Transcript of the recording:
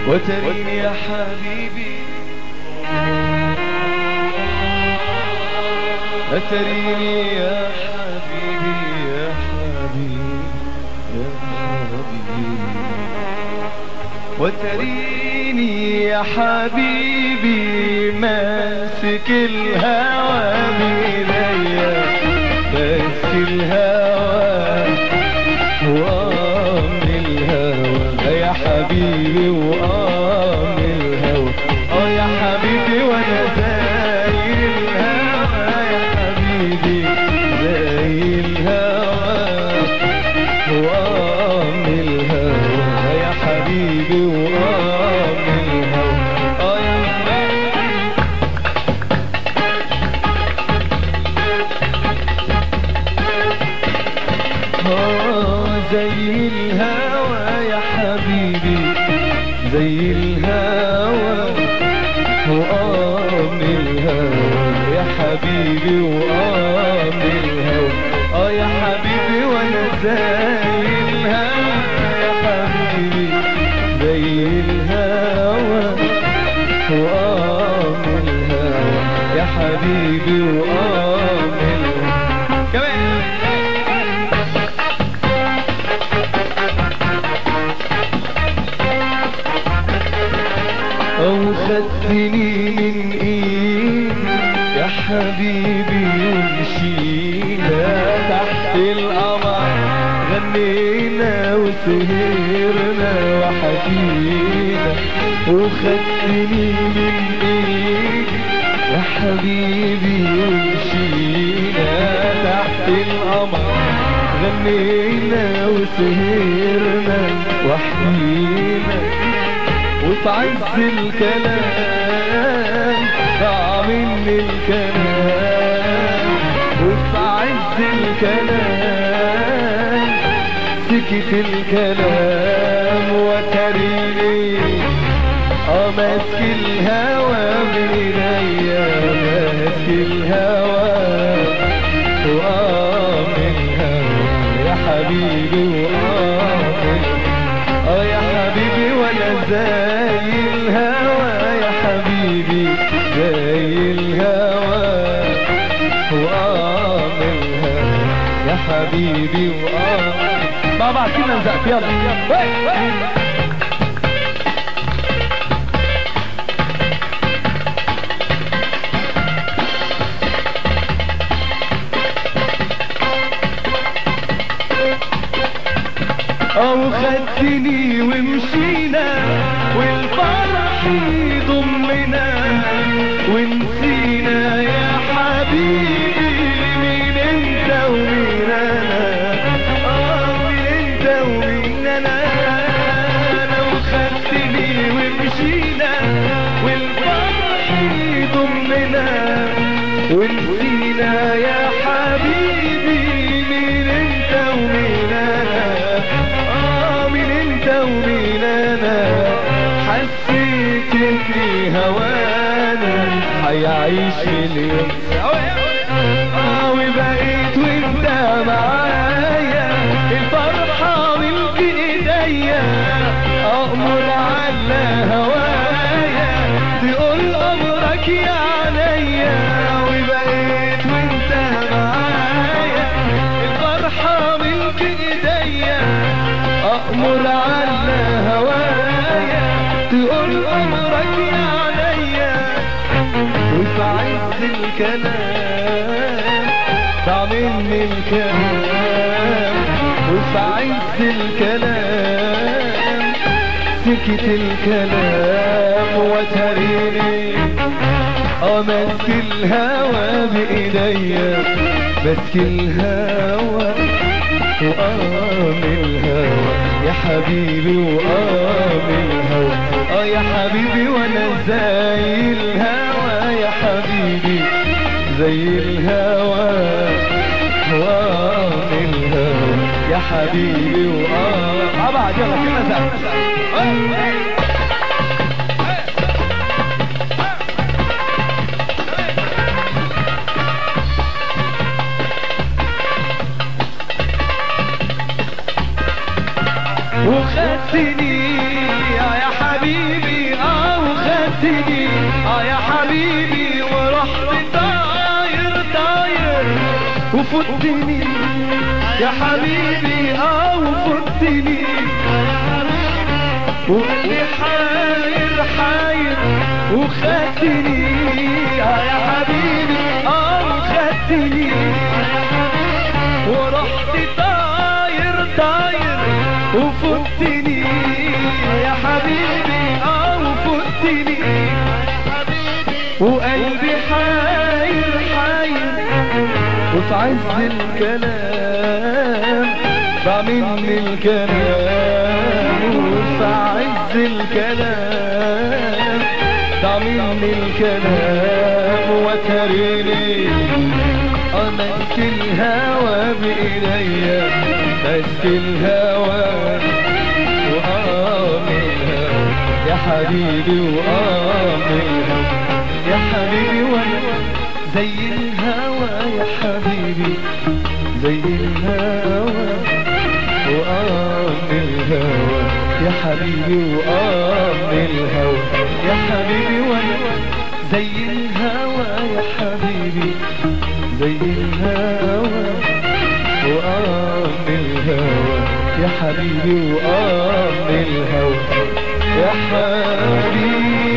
وتريني يا حبيبي أتريني يا حبيبي يا حبيبي يا حبيبي وتريني يا حبيبي ماسك الهوى بإيديا ماسك الهوى وقام الهوى يا حبيبي وقام الهوى اه يا حبيبي وانا زي الهوى يا حبيبي زي الهوى وقام الهوى يا حبيبي وقام الهوى اه يا آه زي الهوى يا حبيبي زي الهوى وقام الهوى يا حبيبي وقام الهوى اه يا حبيبي وانا زي الهوى يا حبيبي زي الهوى وقام الهوى يا حبيبي وقام الهوى كمان أو خدتني من إيدي يا حبيبي ومشينا تحت القمر غنينا وسهرنا وحكينا وخدتني من إيدي يا حبيبي ومشينا تحت القمر غنينا وسهرنا وحكينا وفي عز الكلام ضاع مني الكلام وفي عز الكلام سكت الكلام وتريني اه ماسك الهوى بإيديا ماسك الهوى وقام الهوى يا حبيبي وقام الهوى اه يا حبيبي وانا زي الهوى يا حبيبي زي الهوى وقام الهوى يا حبيبي وقام مع بعض كده نزقف يلا وي وي او خدتني ومشينا والفرح يضمنا ونسينا يا حبيبي مين انت ومين انا اه مين انت ومين انا لو خدتني ومشينا والفرح يضمنا ونسينا يا حبيبي مين انت ومين انا اه مين انت ومين انا حسيت اني هوانا هيعيش مليون اه وبقيت وانت معايا الفرحة ملك ايديا اأمر على هوايا تقول امرك يا عينيا وبقيت وانت معايا الفرحة ملك ايديا أأمر على هوايا تقول أمرك يا عليا وفي عز الكلام تعملني الكلام وفي عز الكلام سكت الكلام وتريني أمسك الهوى بإيديا ماسك الهوى وقام الهوى يا حبيبي وقام الهوى اه يا حبيبي وانا زي الهوى يا حبيبي زي الهوى وقام الهوى يا حبيبي وقام مع بعض يلا كلنا سوا وخدتني يا حبيبي وفتني يا حبيبي اه وفتني وقلبي حاير حاير وخدتني آه يا حبيبي اه وخدتني ورحت طاير طاير وفتني يا حبيبي اه وفتني وقلبي حاير حاير وفي عز الكلام ضاع مني الكلام وفي عز الكلام ضاع مني الكلام وتريني أمسك الهوى بإيديا مسك الهوى وآمن الهوى يا حبيبي وآمن الهوى يا حبيبي وانا زي الهوى يا حبيبي زي الهوى وآمن الهوى يا حبيبي وآمن الهوى يا حبيبي وانا زي الهوى يا حبيبي زي الهوى وآمن الهوى يا حبيبي وآمن الهوى يا حبيبي